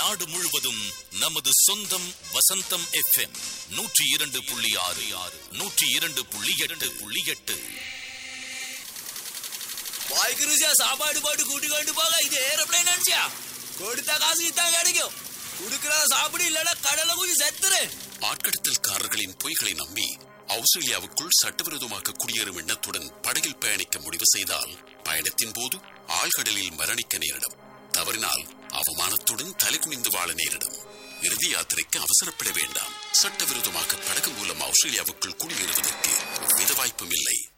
நாடு முழுவதும் நமது சொந்தம் வசந்தம் எஃப்எம் நூற்றி இரண்டு புள்ளி ஆறு ஆறு நூற்றி இரண்டு புள்ளி எட்டு புள்ளி எட்டு வாய்க்கு ருசியா சாப்பாடு போட்டு கூட்டி கொண்டு போக இது ஏரோப்ளைன் நினைச்சியா கொடுத்த காசு இதான் கிடைக்கும் குடுக்கறத சாப்பிடு இல்லைன்னா கடலை குதி செத்துரு ஆட்கடத்தல்காரர்களின் பொய்களை நம்பி ஆஸ்திரேலியாவுக்குள் சட்டவிரோதமாக குடியேறும் எண்ணத்துடன் படகில் பயணிக்க முடிவு செய்தால் பயணத்தின் போது ஆழ்கடலில் மரணிக்க நேரிடும் தவறினால் அவமானத்துடன் தலைகுனிந்து வாழ நேரிடும் இறுதி யாத்திரைக்கு அவசரப்பட வேண்டாம் சட்டவிரோதமாக படகு மூலம் ஆஸ்திரேலியாவுக்குள் குடியேறுவதற்கு எவ்வித வாய்ப்பும் இல்லை